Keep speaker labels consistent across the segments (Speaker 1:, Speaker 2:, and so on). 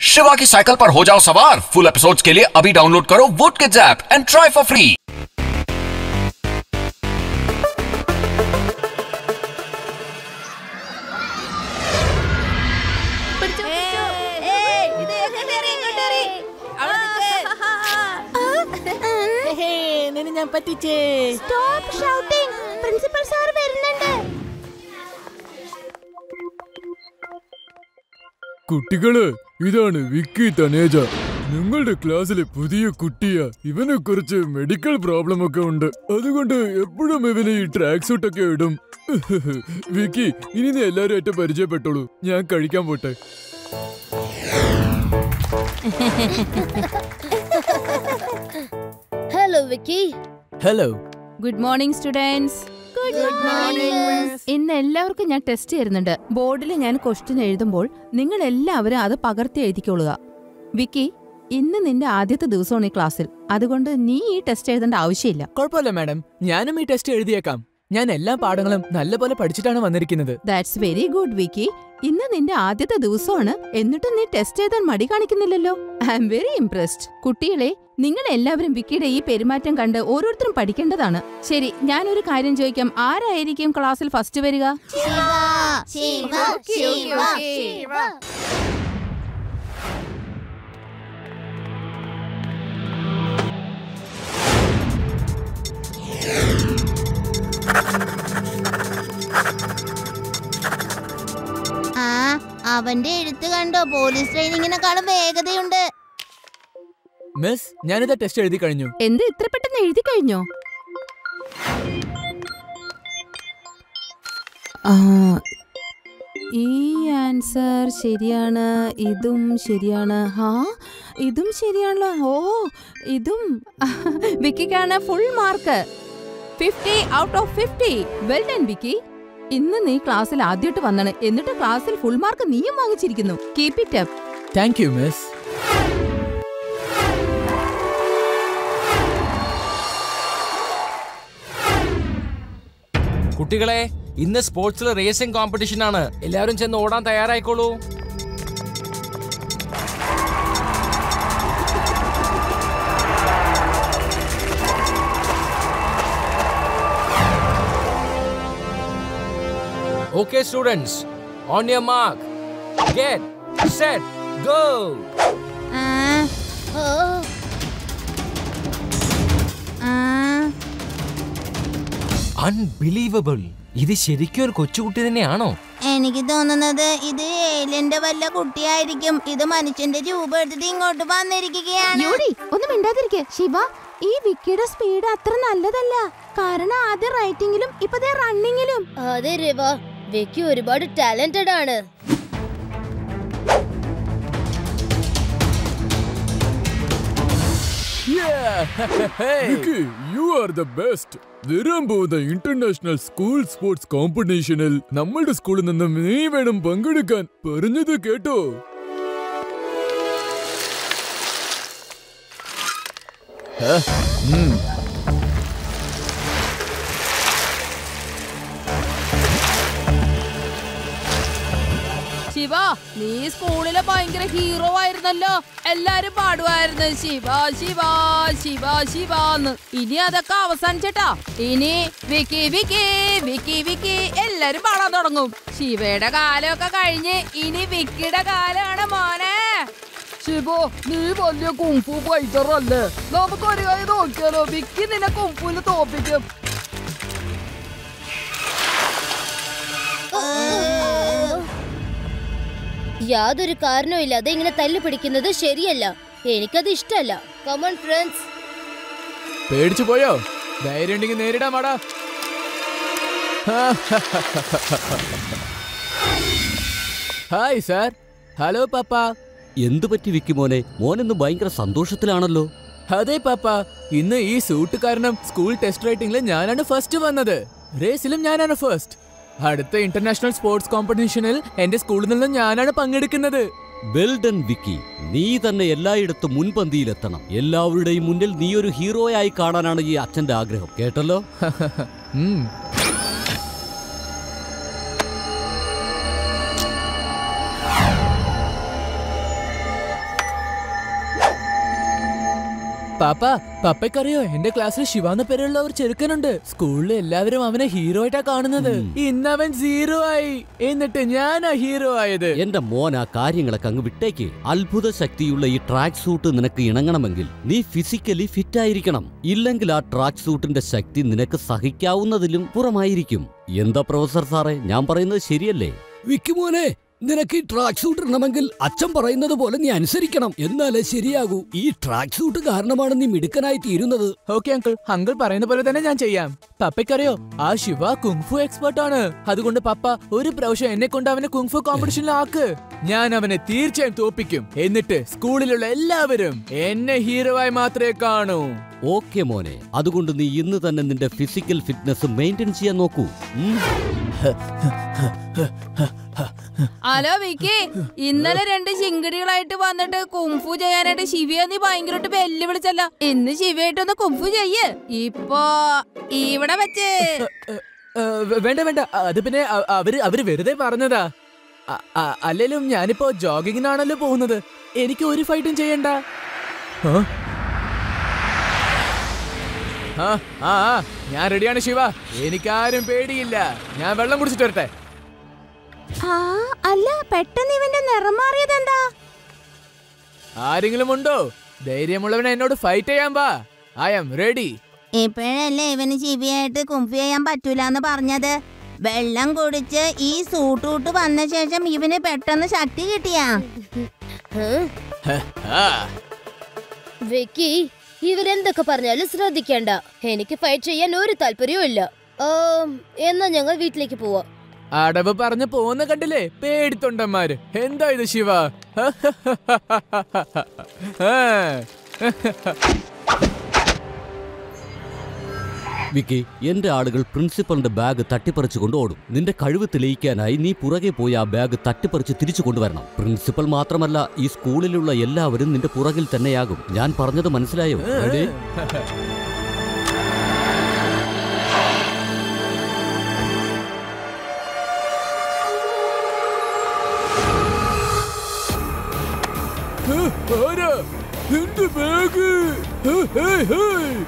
Speaker 1: शिवा की साइकिल पर हो जाओ सवार फुल एपिसोड्स के लिए अभी डाउनलोड करो Voot kids app and try for free
Speaker 2: നിന്നെ ഞാൻ പറ്റിച്ചേ
Speaker 3: സ്റ്റോപ്പ് ഷൗട്ടിംഗ് പ്രിൻസിപ്പൽ സാർ വരുന്നുണ്ട്
Speaker 4: കുട്ടികള് ഇതാണ് വിക്കി തനേജ നിങ്ങളുടെ ക്ലാസ്സിലെ പുതിയ കുട്ടിയാ ഇവനെ കുറിച്ച് മെഡിക്കൽ പ്രോബ്ലം ഒക്കെ ഉണ്ട് അതുകൊണ്ട് എപ്പോഴും ഇവന് ഈ ട്രാക്ക് സൂട്ട് ഒക്കെ ഇടും വിക്കി ഇനി നീ എല്ലാരും ആയിട്ട് പരിചയപ്പെട്ടോളൂ ഞാൻ കഴിക്കാൻ പോട്ടെ
Speaker 3: hello Vicky
Speaker 2: hello
Speaker 5: good morning students
Speaker 3: good morning
Speaker 5: ഇന്ന് എല്ലാവർക്കും ഞാൻ ടെസ്റ്റ് ചെയ്യുന്നുണ്ട് ബോർഡിൽ ഞാൻ ക്വസ്റ്റ്യൻ എഴുതുമ്പോൾ നിങ്ങൾ എല്ലാവരും അത് പകർത്തി എഴുതിക്കൊള്ളുക വിക്കി ഇന്ന് നിന്റെ ആദ്യത്തെ ദിവസമാണ് ഈ ക്ലാസ്സിൽ അതുകൊണ്ട് നീ ഈ ടെസ്റ്റ് എഴുതേണ്ട ആവശ്യമില്ല
Speaker 2: കുഴപ്പമില്ല മാഡം ഞാനും ഈ ടെസ്റ്റ് എഴുതിയേക്കാം ഞാൻ എല്ലാ പാഠങ്ങളും നല്ലപോലെ പഠിച്ചിട്ടാണ് വന്നിരിക്കുന്നത്
Speaker 5: ദാറ്റ്സ് വെരി ഗുഡ് വിക്കി ഇന്ന് നിന്റെ ആദ്യത്തെ ദിവസമാണ് എന്നിട്ടും നീ ടെസ്റ്റ് എഴുതാൻ മടി കാണിക്കുന്നില്ലല്ലോ ഐ എം വെരി ഇംപ്രസ്ഡ് കുട്ടികളെ നിങ്ങൾ എല്ലാവരും വിക്കിയുടെ ഈ പെരുമാറ്റം കണ്ട് ഓരോരുത്തരും പഠിക്കേണ്ടതാണ് ശരി ഞാനൊരു കാര്യം ചോദിക്കാം ആരായിരിക്കും ക്ലാസ്സിൽ ഫസ്റ്റ് വരിക
Speaker 3: ശിവ ശിവ ശിവ ആ അവന്റെ എഴുത്ത് കണ്ടോ പോലീസ് ട്രെയിനിങ്ങിനെക്കാളും വേഗതയുണ്ട്
Speaker 2: മിസ് ഞാനിത് ടെസ്റ്റ് എഴുതി കഴിഞ്ഞു
Speaker 5: എന്ത് ഇത്ര പെട്ടെന്ന് എഴുതി കഴിഞ്ഞോ ആ, ഈ ആൻസർ ശരിയാണ് ഇതും ശരിയാണ് ഹാ ഇതും ശരിയാണല്ലോ ഓ ഇതും വിക്കിക്കാണ് full mark fifty out of fifty well done Vicky ഇന്ന് നീ ക്ലാസ്സിൽ ആദ്യമായിട്ട് വന്നാണ് എന്നിട്ട് ക്ലാസ്സിൽ ഫുൾ മാർക്ക് നീയും വാങ്ങിച്ചിരിക്കുന്നു keep it up
Speaker 2: thank you miss
Speaker 6: കുട്ടികളെ ഇന്ന് സ്പോർട്സിൽ റേസിംഗ് കോമ്പറ്റീഷൻ ആണ് എല്ലാവരും ചെന്ന് ഓടാൻ തയ്യാറായിക്കോളൂ okay students on your mark get set go
Speaker 3: ആ, ഓ. ആ,
Speaker 6: അൺബിലീവബിൾ ഇത് ശരിക്കും ഒരു കൊച്ചുകുട്ടി തന്നെയാണോ
Speaker 3: എനിക്ക് തോന്നുന്നത് ഇത് ഏലിയന്റെ വല്ല കുട്ടിയായിരിക്കും ഇത് മനുഷ്യന്റെ രൂപം എടുത്തിട്ട് ഇങ്ങോട്ട് വന്നിരിക്കുകയാണ്
Speaker 5: യൂടി ഒന്നും മിണ്ടാതിരിക്കെ ശിവ ഈ വിക്കിയുടെ സ്പീഡ് അത്ര നല്ലതല്ല കാരണം ആദ്യം റൈറ്റിംഗിലും ഇപ്പൊ റണ്ണിങ്ങിലും
Speaker 3: അതെ രവ വെക്കി ഒരുപാട് ടാലന്റഡ് ആണ്
Speaker 4: Vicky you are the best വരാൻ പോകുന്ന ഇന്റർനാഷണൽ സ്കൂൾ സ്പോർട്സ് കോമ്പറ്റീഷനിൽ നമ്മളുടെ സ്കൂളിൽ നിന്നും നീ വേണം പങ്കെടുക്കാൻ പറഞ്ഞത് കേട്ടോ
Speaker 5: ശിവ നീ സ്കൂളിലെ ഭയങ്കര ഹീറോ ആയിരുന്നല്ലോ എല്ലാരും പാടുമായിരുന്നു ശിവ ശിവ ശിവ ശിവാന്ന് ഇനി അതൊക്കെ അവസാനിച്ചേട്ടാ ഇനി വിക്കി വിക്കി വിക്കി വിക്കി എല്ലാരും പാടാൻ തുടങ്ങും ശിവയുടെ കാലമൊക്കെ കഴിഞ്ഞ് ഇനി വിക്കിയുടെ കാലാണ് മോനെ ശിവോ നീ വലിയ കുംഫു ഫൈറ്ററല്ലേ നമുക്ക് ഒരു കൈ നോക്കിയാലോ വിക്കി നിന്നെ കുംഫുന്ന് തോപ്പിക്കും
Speaker 3: യാതൊരു കാരണവും ഇല്ലാതെ ഇങ്ങനെ തല്ലു പിടിക്കുന്നത് ശരിയല്ല എനിക്കത് ഇഷ്ടല്ല കമൺ ഫ്രണ്ട്സ്
Speaker 2: പേടിച്ചു പോയോ ധൈര്യം ഉണ്ടെങ്കിൽ നേരിടാം മാടാ ഹായ് സാർ ഹലോ പാപ്പ
Speaker 7: എന്തു പറ്റി വിക്കി മോനെ മോനെന്ന് ഭയങ്കര സന്തോഷത്തിലാണല്ലോ
Speaker 2: അതെ പാപ്പ ഇന്ന് ഈ സൂട്ട് കാരണം സ്കൂൾ ടെസ്റ്റ് റൈറ്റിംഗിൽ ഞാനാണ് ഫസ്റ്റ് വന്നത് റേസിലും ഞാനാണ് ഫസ്റ്റ് അടുത്ത ഇന്റർനാഷണൽ സ്പോർട്സ് കോമ്പറ്റീഷനിൽ എന്റെ സ്കൂളിൽ നിന്ന് ഞാനാണ് പങ്കെടുക്കുന്നത്
Speaker 7: വെൽഡൻ വിക്കി നീ തന്നെ എല്ലായിടത്തും മുൻപന്തിയിലെത്തണം എല്ലാവരുടെയും മുന്നിൽ നീ ഒരു ഹീറോയായി കാണാനാണ് ഈ അച്ഛന്റെ ആഗ്രഹം കേട്ടല്ലോ
Speaker 2: ഉം. പാപ്പ പപ്പയ്ക്കറിയോ എന്റെ ക്ലാസ്സിൽ ശിവ എന്ന പേരുള്ള ഒരു ചെറുക്കനുണ്ട് സ്കൂളിൽ എല്ലാവരും അവനെ ഹീറോ ആയിട്ടാ കാണുന്നത് ഇന്ന് അവൻ സീറോ ആയി എന്നിട്ട് ഞാനാ ഹീറോ ആയത്
Speaker 7: എന്റെ മോൻ ആ കാര്യങ്ങളൊക്കെ അങ്ങ് വിട്ടേക്ക് അത്ഭുത ശക്തിയുള്ള ഈ ട്രാക്ക് സൂട്ട് നിനക്ക് ഇണങ്ങണമെങ്കിൽ നീ ഫിസിക്കലി ഫിറ്റ് ആയിരിക്കണം ഇല്ലെങ്കിൽ ആ ട്രാക്ക് സൂട്ടിന്റെ ശക്തി നിനക്ക് സഹിക്കാവുന്നതിലും പുറമായിരിക്കും എന്താ പ്രൊഫസർ സാറേ ഞാൻ പറയുന്നത് ശരിയല്ലേ
Speaker 8: വിക്കുമോനെ നിനക്ക് ഈ ട്രാക്ക് സൂട്ട് ഇടണമെങ്കിൽ അച്ഛൻ പറയുന്നത് പോലെ നീ അനുസരിക്കണം എന്നാലേ ശരിയാകൂ ഈ ട്രാക്ക് സൂട്ട് കാരണമാണ് നീ മിടുക്കനായി തീരുന്നത്
Speaker 2: ഓക്കെ അങ്കിൾ അങ്കിൾ പറയുന്ന പോലെ തന്നെ ഞാൻ ചെയ്യാം പപ്പയ്ക്കറിയോ ആ ശിവ കുങ്ഫു എക്സ്പെർട്ട് ആണ് അതുകൊണ്ട് പപ്പ ഒരു പ്രാവശ്യം എന്നെ കൊണ്ട് അവനെ കുങ്ഫു കോമ്പറ്റീഷനിലാക്ക് ഞാൻ അവനെ തീർച്ചയായും തോപ്പിക്കും എന്നിട്ട് സ്കൂളിലുള്ള എല്ലാവരും എന്നെ ഹീറോ ആയി മാത്രമേ കാണൂ
Speaker 7: ഓക്കെ മോനെ അതുകൊണ്ട് നീ ഇന്ന് തന്നെ നിന്റെ ഫിസിക്കൽ ഫിറ്റ്നസ് മെയിൻറ്റെയിൻ ചെയ്യാൻ നോക്കൂ ഉം.
Speaker 5: ഹലോ വിക്കി ഇന്നലെ രണ്ട് ചിങ്കിടികളായിട്ട് വന്നിട്ട് കുംഫു ചെയ്യാനായിട്ട് ശിവയെ നീ ഭയങ്കരമായിട്ട് വെല്ലുവിളിച്ചല്ല ഇന്ന് ശിവയായിട്ടൊന്ന് കുംഫു ചെയ്യ് ഇപ്പൊ ഇവിടെ വെച്ച്
Speaker 2: ഏ, വേ- വേണ്ട വേണ്ട അത് പിന്നെ അ- അവര് അവര് വെറുതെ പറഞ്ഞതാ അ- അ- അല്ലേലും ഞാനിപ്പോ ജോഗിങ്ങിനാണല്ലോ പോകുന്നത് എനിക്ക് ഒരു ഫൈറ്റും ചെയ്യണ്ട ആ? ആ ആ ആ, ഞാൻ റെഡിയാണ് ശിവ എനിക്കാരും പേടിയില്ല ഞാൻ വെള്ളം കുടിച്ചിട്ട് വരട്ടെ
Speaker 3: ആ അല്ല പെട്ടെന്ന് ഇവന്റെ നിറം മാറിയത് എന്താ
Speaker 2: ആരെങ്കിലും ഉണ്ടോ ധൈര്യമുള്ളവനെ എന്നോട് ഫൈറ്റ് ചെയ്യാൻ വാ ഐ ആം റെഡി
Speaker 3: ഇപ്പോഴല്ലേ ഇവന് ശിവിയായിട്ട് കുംഫി ചെയ്യാൻ പറ്റൂലെന്ന് പറഞ്ഞത് വെള്ളം കുടിച്ച് ഈ സൂട്ടൂട്ട് വന്ന ശേഷം ഇവന് പെട്ടെന്ന് ശക്തി കിട്ടിയാ
Speaker 9: വിക്കി ഇവരെന്തൊക്കെ പറഞ്ഞാലും ശ്രദ്ധിക്കേണ്ട എനിക്ക് ഫൈറ്റ് ചെയ്യാൻ ഒരു താല്പര്യവും ഇല്ല ആം, എന്നാ ഞങ്ങൾ വീട്ടിലേക്ക് പോവാം
Speaker 2: അടവ് പറഞ്ഞു പോന്ന കണ്ടില്ലേ പേടിത്തൊണ്ടന്മാര് എന്താ ഇത് ശിവ ആ.
Speaker 7: വിക്കി എന്റെ ആളുകൾ പ്രിൻസിപ്പലിന്റെ ബാഗ് തട്ടിപ്പറിച്ചു കൊണ്ട് ഓടും നിന്റെ കഴിവ് തെളിയിക്കാനായി നീ പുറകെ പോയി ആ ബാഗ് തട്ടിപ്പറിച്ച് തിരിച്ചു കൊണ്ടുവരണം പ്രിൻസിപ്പൽ മാത്രമല്ല ഈ സ്കൂളിലുള്ള എല്ലാവരും നിന്റെ പുറകിൽ തന്നെയാകും ഞാൻ പറഞ്ഞത് മനസ്സിലായോ റെഡി
Speaker 4: ഹേ, ആരാ എന്റെ bag hey, hey, hey.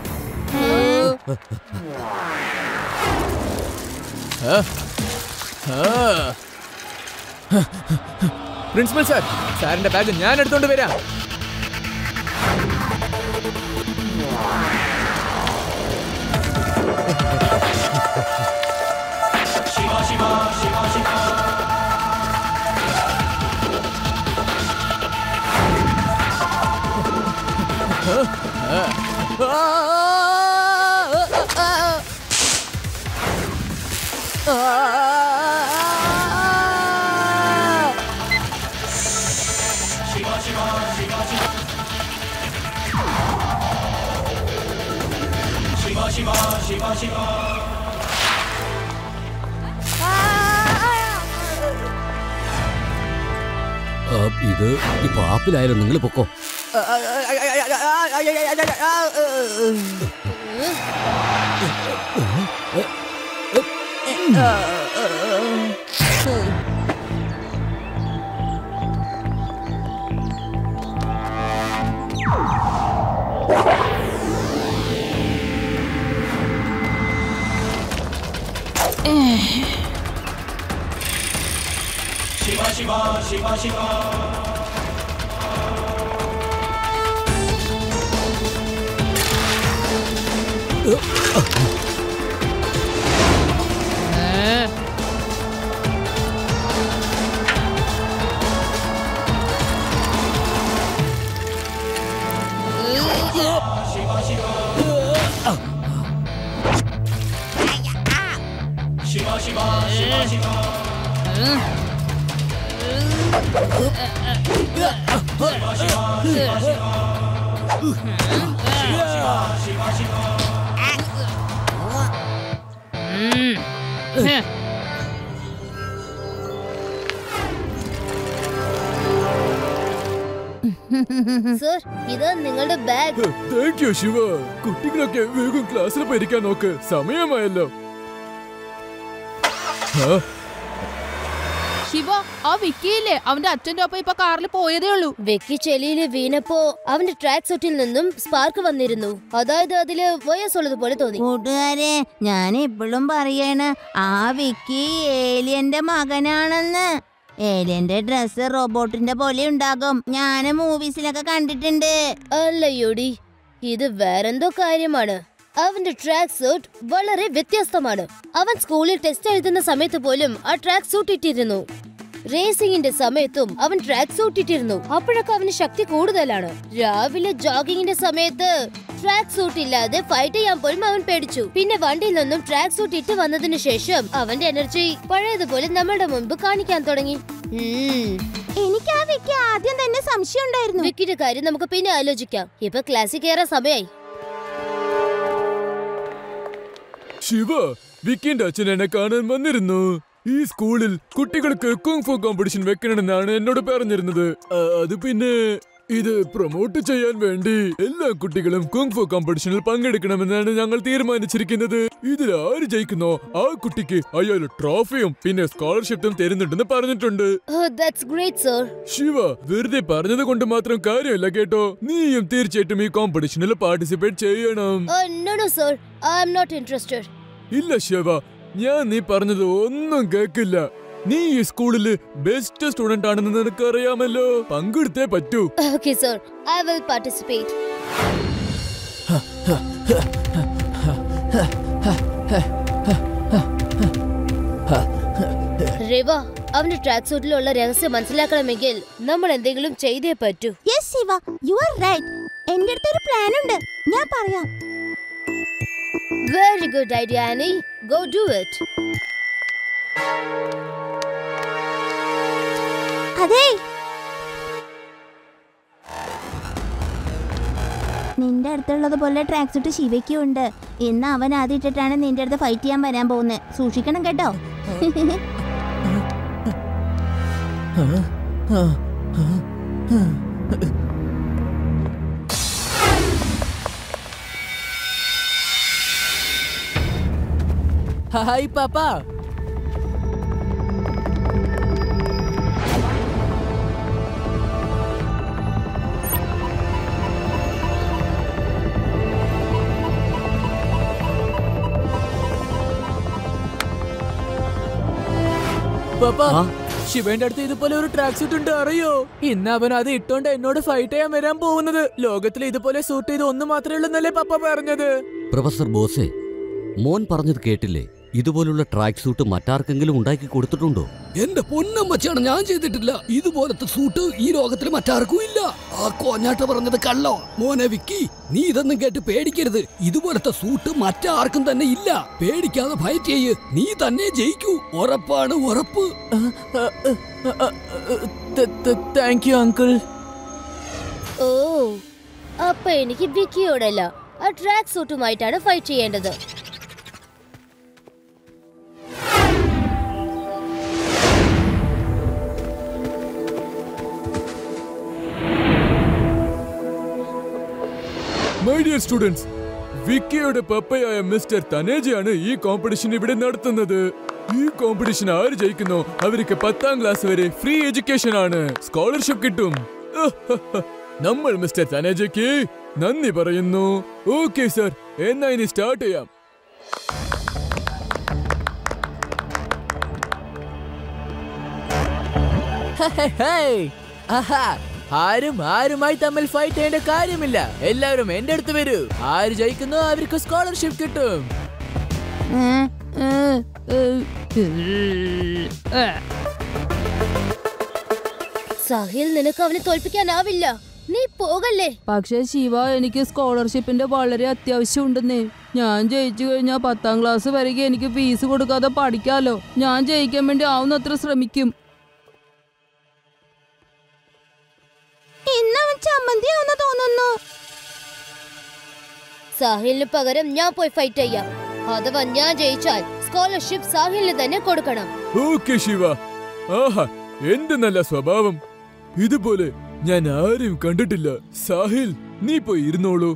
Speaker 2: Principal sir സാറിന്റെ ബാഗ് ഞാൻ എടുത്തോണ്ട് വരാം
Speaker 7: ആ, ഇത് ഇപ്പൊ ആപ്പിലായാലും നിങ്ങൾ പൊക്കോ
Speaker 9: സർ ഇത് നിങ്ങളുടെ ബാഗ്
Speaker 4: താങ്ക് യു ശിവ കുട്ടികളൊക്കെ വേഗം ക്ലാസ്സിൽ പോയിരിക്കാൻ നോക്ക് സമയമായല്ലോ ആ?
Speaker 5: ശിവ ആ വിക്കിയില്ലേ അവന്റെ അച്ഛന്റെ ഒപ്പം ഇപ്പൊ കാറിൽ പോയതേ ഉള്ളൂ
Speaker 9: വെക്കി ചെളിയില് വീണപ്പോ അവന്റെ ട്രാക്ക് സൂട്ടിൽ നിന്നും സ്പാർക്ക് വന്നിരുന്നു അതായത് അതില് വയസ്സുള്ളത് പോലെ തോന്നി
Speaker 3: കൂട്ടുകാരെ ഞാൻ ഇപ്പോഴും പറയാണ് ആ വിക്കി ഏലിയന്റെ മകനാണെന്ന് ഏലിയന്റെ ഡ്രസ്സ് റോബോട്ടിന്റെ പോലെ ഉണ്ടാകും ഞാൻ മൂവീസിലൊക്കെ കണ്ടിട്ടുണ്ട്
Speaker 9: അല്ലയോടി ഇത് വേറെന്തോ കാര്യമാണ് അവന്റെ ട്രാക്ക് സൂട്ട് വളരെ വ്യത്യസ്തമാണ് അവൻ സ്കൂളിൽ ടെസ്റ്റ് എഴുതുന്ന സമയത്ത് പോലും ആ ട്രാക്ക് സൂട്ട് ഇട്ടിരുന്നു റേസിംഗിന്റെ സമയത്തും അവൻ ട്രാക്ക് സൂട്ട് ഇട്ടിരുന്നു അപ്പോഴൊക്കെ അവന് ശക്തി കൂടുതലാണ് രാവിലെ ജോഗിങ്ങിന്റെ സമയത്ത് ട്രാക്ക് സൂട്ട് ഇല്ലാതെ ഫൈറ്റ് ചെയ്യാൻ പോലും അവൻ പേടിച്ചു പിന്നെ വണ്ടിയിൽ നിന്നും ട്രാക്ക് സൂട്ട് ഇട്ട് വന്നതിന് ശേഷം അവന്റെ എനർജി പഴയതുപോലെ നമ്മുടെ മുൻപ് കാണിക്കാൻ തുടങ്ങി ഉം.
Speaker 3: എനിക്ക് ആ വിക്കി ആദ്യം തന്നെ സംശയം ഉണ്ടായിരുന്നു
Speaker 9: വിക്കിന്റെ കാര്യം നമുക്ക് പിന്നെ ആലോചിക്കാം ഇപ്പൊ ക്ലാസ്സിൽ കയറാൻ സമയായി
Speaker 4: ശിവ വിക്കിന്റെ അച്ഛൻ എന്നെ കാണാൻ വന്നിരുന്നു ഈ സ്കൂളിൽ കുട്ടികൾക്ക് കുങ് ഫു കോമ്പറ്റീഷൻ വെക്കണമെന്നാണ് എന്നോട് പറഞ്ഞിരുന്നത് ആ, അത് പിന്നെ ഇത് പ്രൊമോട്ട് ചെയ്യാൻ വേണ്ടി എല്ലാ കുട്ടികളും കുങ് ഫു കോമ്പറ്റീഷനിൽ പങ്കെടുക്കണമെന്നാണ് ഞങ്ങൾ തീരുമാനിച്ചിരിക്കുന്നത് ഇതിൽ ആര് ജയിക്കുന്നോ ആ കുട്ടിക്ക് അയാൾ ട്രോഫിയും പിന്നെ സ്കോളർഷിപ്പും തരുന്നുണ്ടെന്ന് പറഞ്ഞിട്ടുണ്ട്
Speaker 9: ദാറ്റ്സ് ഗ്രേറ്റ് സർ
Speaker 4: ശിവ വെറുതെ പറഞ്ഞത് കൊണ്ട് മാത്രം കാര്യമല്ല കേട്ടോ നീയും തീർച്ചയായിട്ടും ഈ കോമ്പറ്റീഷനിൽ പാർട്ടിസിപ്പേറ്റ് ചെയ്യണം
Speaker 9: no no sir I am not interested
Speaker 4: ഇല്ല ശിവ ഞാൻ നീ പറഞ്ഞത് ഒന്നും കേക്കില്ല നീ ഈ സ്കൂളില് ബെസ്റ്റ് സ്റ്റുഡന്റ് ആണെന്ന് നിനക്ക് അറിയാമല്ലോ പങ്കെടുത്തേ പറ്റൂ
Speaker 9: okay sir I will participate രവ അവന്റെ ട്രാക്ക് സൂട്ടിലുള്ള രഹസ്യം മനസ്സിലാക്കണമെങ്കിൽ നമ്മൾ എന്തെങ്കിലും ചെയ്തേ പറ്റൂ
Speaker 3: yes Shiva you are right എന്റെ അടുത്ത് ഒരു പ്ലാൻ ഉണ്ട് ഞാൻ പറയാം
Speaker 9: very good idea Annie go do it
Speaker 3: അതെ നിന്റെ അടുത്തുള്ളത് പോലെ ട്രാക്ക് സൂട്ട് ശിവയ്ക്കും ഉണ്ട് ഇന്ന് അവൻ ആദ്യം ഇട്ടിട്ടാണ് നിന്റെ അടുത്ത് ഫൈറ്റ് ചെയ്യാൻ വരാൻ പോകുന്നത് സൂക്ഷിക്കണം കേട്ടോ
Speaker 2: ഹായ് പാപ്പ പാപ്പ
Speaker 7: ആ?
Speaker 2: ശിവന്റെ അടുത്ത് ഇതുപോലെ ഒരു ട്രാക്ക് സൂട്ട് ഉണ്ട് അറിയോ ഇന്ന് അവൻ അത് ഇട്ടോണ്ട് എന്നോട് ഫൈറ്റ് ചെയ്യാൻ വരാൻ പോകുന്നത് ലോകത്തിൽ ഇതുപോലെ സൂട്ട് ചെയ്ത് ഒന്ന് മാത്രമേ ഉള്ളൂന്നല്ലേ പപ്പ പറഞ്ഞത്
Speaker 7: പ്രൊഫസർ ബോസെ മോൻ പറഞ്ഞത് കേട്ടില്ലേ ഇതുപോലുള്ള ട്രാക്ക് സൂട്ട് മറ്റാർക്കെങ്കിലും ഉണ്ടാക്കി കൊടുത്തിട്ടുണ്ടോ
Speaker 8: എന്റെ പൊന്നമ്മച്ചാണ് ഞാൻ ചെയ്തിട്ടില്ല ഇതുപോലത്തെ സൂട്ട് ഈ ലോകത്തിൽ മറ്റാർക്കും ഇല്ല ആ കോഞ്ഞാട്ട പറഞ്ഞത് കള്ളോ മോനെ വിക്കി നീ ഇതൊന്നും കേട്ട് പേടിക്കരുത് ഇതുപോലത്തെ സൂട്ട് മറ്റാർക്കും തന്നെ ഇല്ല പേടിക്കാതെ ഫൈറ്റ് ചെയ്യ് നീ തന്നെ ജയിക്കൂ ഉറപ്പാണ് ഉറപ്പ്
Speaker 2: താങ്ക് യു അങ്കിൾ
Speaker 9: ഓ അപ്പൊ എനിക്ക് വിക്കിയോടല്ല ആ ട്രാക്ക് സൂട്ടുമായിട്ടാണ് ഫൈറ്റ് ചെയ്യേണ്ടത്
Speaker 4: മൈ ഡിയർ സ്റ്റുഡൻസ് വിക്കിയുടെ പപ്പയായ മിസ്റ്റർ തനേജയാണ് ഈ കോമ്പറ്റീഷൻ ഇവിടെ നടത്തുന്നത് ഈ കോമ്പറ്റീഷൻ ആര് ജയിക്കുന്നോ അവർക്ക് പത്താം ക്ലാസ് വരെ ഫ്രീ എഡ്യൂക്കേഷൻ ആണ് സ്കോളർഷിപ്പ് കിട്ടും നമ്മൾ മിസ്റ്റർ തനേജയ്ക്ക് നന്ദി പറയുന്നു ഓക്കെ സർ എന്നാ ഇനി സ്റ്റാർട്ട് ചെയ്യാം
Speaker 2: ഹേയ്! ആഹാ! ആരും ആരുമായി തമ്മിൽ ഫൈറ്റ് ചെയ്യേണ്ട കാര്യമില്ല എല്ലാവരും എന്റെ അടുത്ത് വരൂ ആര് ജയിക്കുന്നോ അവർക്ക് സ്കോളർഷിപ്പ് കിട്ടും
Speaker 9: സാഹിൽ നിനക്ക് അവനെ തോൽപ്പിക്കാനാവില്ല നീ പോകല്ലേ
Speaker 5: പക്ഷെ ശിവ എനിക്ക് സ്കോളർഷിപ്പിന്റെ വളരെ അത്യാവശ്യം ഉണ്ടെന്നേ ഞാൻ ജയിച്ചു കഴിഞ്ഞാൽ പത്താം ക്ലാസ് വരെയ്ക്ക് എനിക്ക് ഫീസ് കൊടുക്കാതെ പഠിക്കാലോ ഞാൻ ജയിക്കാൻ വേണ്ടി ആവുന്നത്ര ശ്രമിക്കും
Speaker 3: ഇന്ന് അവൻ ചമ്മന്തിയാവുന്ന തോന്നുന്നു
Speaker 9: സാഹിലിന് പകരം ഞാൻ പോയി ഫൈറ്റ് ചെയ്യാം അഥവാ ഞാൻ ജയിച്ചാൽ സ്കോളർഷിപ്പ് സാഹിലിന് തന്നെ കൊടുക്കണം
Speaker 4: ഓക്കെ ശിവ ആഹാ എന്ത് നല്ല സ്വഭാവം ഇതുപോലെ ഞാൻ ആരെയും കണ്ടിട്ടില്ല സാഹിൽ നീ പോയി ഇരുന്നോളൂ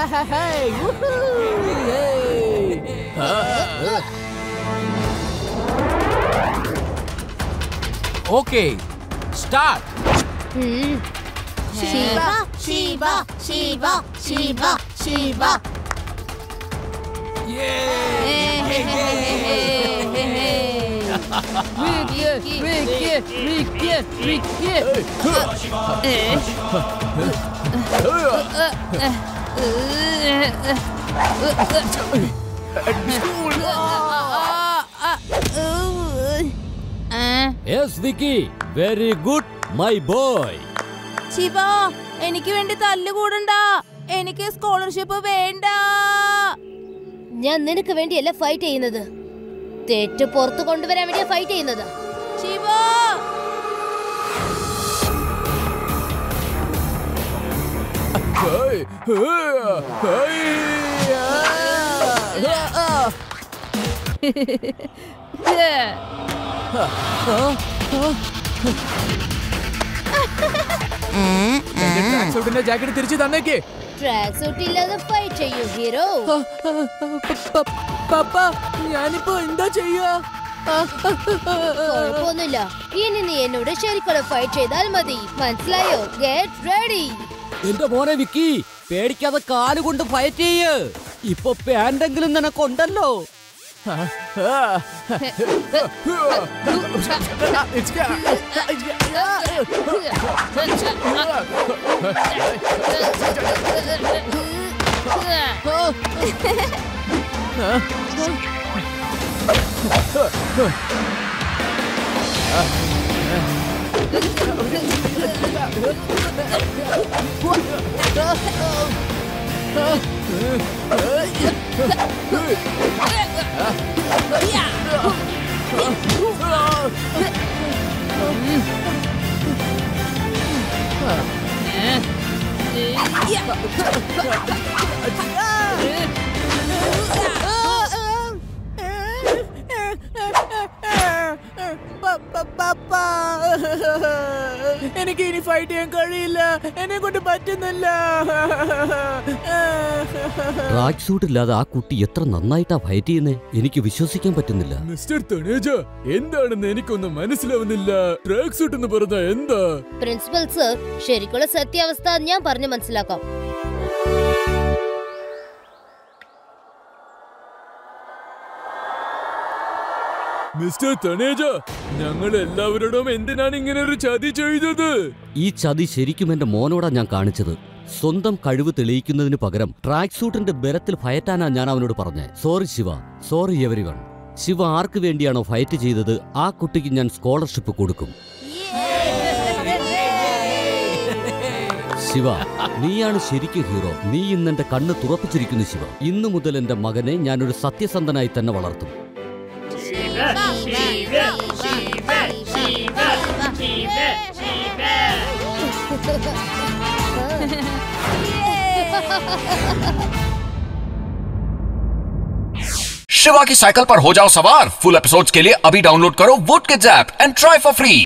Speaker 6: Okay, start.
Speaker 3: Shiva Shiva Shiva Shiva Shiva
Speaker 5: Vicky Vicky Vicky Vicky
Speaker 7: yes Vicky very good my boy
Speaker 5: Shiva എനിക്ക് വേണ്ടി തല്ലുകൂടണ്ട എനിക്ക് സ്കോളർഷിപ്പ് വേണ്ട
Speaker 9: ഞാൻ നിനക്ക് വേണ്ടിയല്ല ഫൈറ്റ് ചെയ്യുന്നത് തെറ്റ് പുറത്തു കൊണ്ടുവരാൻ വേണ്ടിയാ ഫൈറ്റ് ചെയ്യുന്നത്
Speaker 5: ശിവ
Speaker 4: ഹേയ്, ഹേയ്, ഹേയ്, ആ.
Speaker 2: എന്റെ ട്രാക്ക് സൂട്ടിന്റെ ജാക്കറ്റ് തിരിച്ചു തന്നേക്കേ
Speaker 9: ട്രാക്ക് സൂട്ട് ഇല്ലാതെ ഫൈറ്റ് ചെയ്യൂ ഹീറോ
Speaker 2: പപ്പ ഞാനിപ്പോ എന്താ ചെയ്യാ
Speaker 9: കുഴപ്പമൊന്നുമില്ല ഇനി നീ എന്നോട് ശരിക്കുള്ള ഫൈറ്റ് ചെയ്താൽ മതി മനസ്സിലായോ ഗെറ്റ് റെഡി
Speaker 7: എന്റെ മോനെ വിക്കി പേടിക്കാതെ കാലുകൊണ്ട് ഫയറ്റ് ചെയ്യ് ഇപ്പൊ പാൻഡെങ്കിലും നിനക്കുണ്ടല്ലോ
Speaker 2: എനിക്ക് ഇനി ഫൈറ്റ് ചെയ്യാൻ കഴിയില്ല എന്നെ കൊണ്ട് പറ്റുന്നില്ല
Speaker 7: ട്രാക്ക് സൂട്ട് ഇല്ലാതെ ആ കുട്ടി എത്ര നന്നായിട്ടാ ഫൈറ്റ് ചെയ്യുന്നേ എനിക്ക് വിശ്വസിക്കാൻ പറ്റുന്നില്ല
Speaker 4: മിസ്റ്റർ തനേജ എന്താണെന്ന് എനിക്കൊന്നും മനസ്സിലാവുന്നില്ല ട്രാക്ക് സൂട്ട് എന്ന് പറഞ്ഞ എന്താ
Speaker 9: പ്രിൻസിപ്പൽ സർ ശരിക്കുള്ള സത്യാവസ്ഥ ഞാൻ പറഞ്ഞു മനസ്സിലാക്കാം
Speaker 4: മിസ്റ്റർ തനേജ ഞങ്ങൾ എല്ലാവരോടും എന്തിനാണ് ഇങ്ങനെ ഒരു ചതി ചെയ്തത്
Speaker 7: ഈ ചതി ശരിക്കും എന്റെ മോനോടാ ഞാൻ കാണിച്ചത് സ്വന്തം കഴിവ് തെളിയിക്കുന്നതിന് പകരം ട്രാക്ക് സൂട്ടിന്റെ ബലത്തിൽ ഫയറ്റാനാ ഞാൻ അവനോട് പറഞ്ഞത് sorry Shiva sorry everyone Shiva ആർക്ക് വേണ്ടിയാണോ ഫൈറ്റ് ചെയ്തത് ആ കുട്ടിക്ക് ഞാൻ സ്കോളർഷിപ്പ് കൊടുക്കും ശിവ നീയാണ് ശരിക്കും ഹീറോ നീ ഇന്ന് എന്റെ കണ്ണ് തുറപ്പിച്ചിരിക്കുന്നു ശിവ ഇന്നു മുതൽ എന്റെ മകനെ ഞാനൊരു സത്യസന്ധനായി തന്നെ വളർത്തും
Speaker 1: शिवा की साइकिल पर हो जाओ सवार फुल एपिसोड्स के लिए अभी डाउनलोड करो Voot kids app and try for free